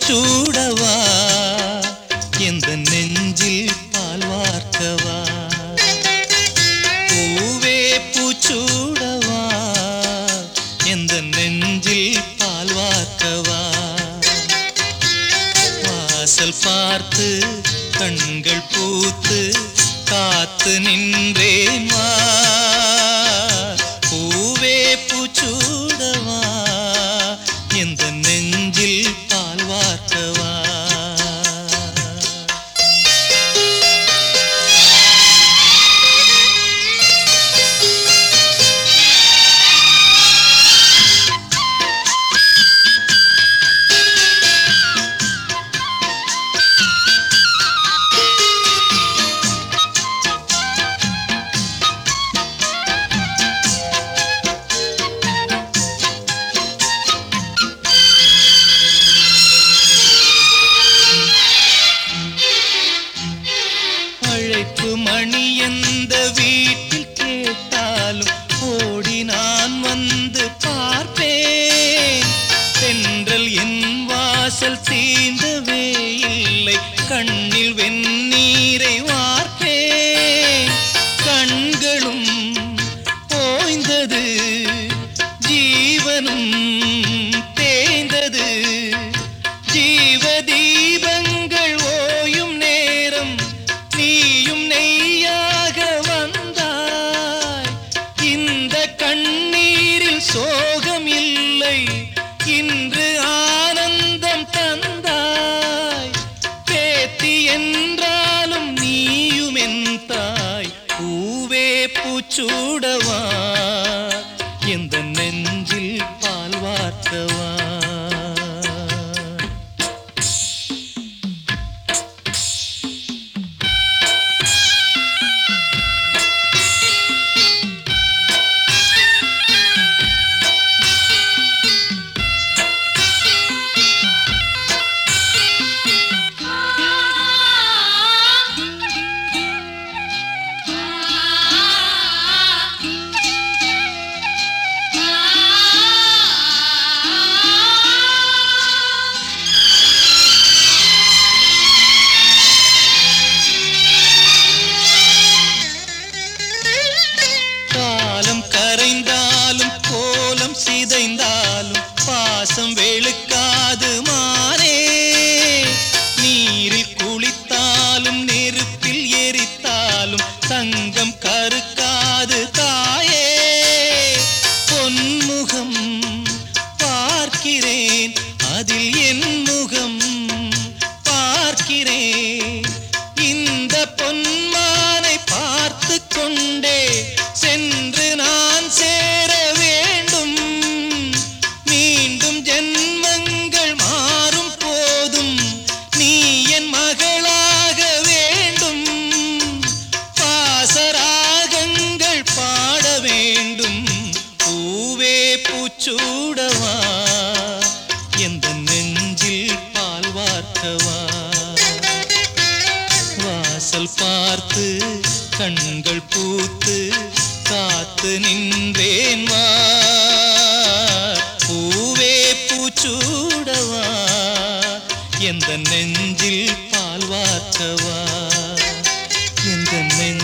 பூச்சூடவா எந்த நெஞ்சில் பால் வார்க்கவா பூவே பூச்சூடவா எந்த நெஞ்சில் பால் வார்க்கவா வாசல் பார்த்து கண்கள் பூத்து காத்து நின்றேன் வா பூவே பூச்சூடவா எந்த நெஞ்சில் பால் வார்க்கவா அழைப்பு மணி எந்த வீட்டில் கேட்டாலும் ஓடி நான் வந்து பார்ப்பேன் தென்றல் என் வாசல் தீண்டவே இல்லை கண்ணில் வெந்நீரை வார்ப்பேன் கண்களும் ஓய்ந்தது ஜீவனும் தேய்ந்தது ஜீவ தீபங்கள் ஓயும் நேரம் நீயும் நெய்யாக வந்தாய் இந்த கண்ணீரில் சோகம் இல்லை இன்று ஆனந்தம் தந்தாய் பேத்தி என்றாலும் நீயும் என் தாய் பூவே பூச்சூடவா எந்த நெஞ்சில் பால் வார்த்தவா காலம் கரைந்தாலும் கோலம் சிதைந்தாலும் பாசம் வெளுக்காது மாறே நீரில் குளித்தாலும் நெருப்பில் எரித்தாலும் தங்கம் கருக்காது தாயே பொன்முகம் பார்க்கிறேன் அதில் என் முகம் பார்க்கிறேன் இந்த பொன்மானை பார்த்து கொண்டே சென்று நான் சேர வேண்டும் மீண்டும் ஜென்மங்கள் மாறும் போதும் நீ என் மகளாக வேண்டும் பாசராகங்கள் பாட வேண்டும் பூவே பூச்சூடவா எந்த நெஞ்சில் பால் வார்க்கவா வாசல் பார்த்து கண்கள் பூத்து காத்து நின்றேன் வா பூவே பூச்சூடவா எந்த நெஞ்சில் பால் வார்க்கவா எந்த நெஞ்சில்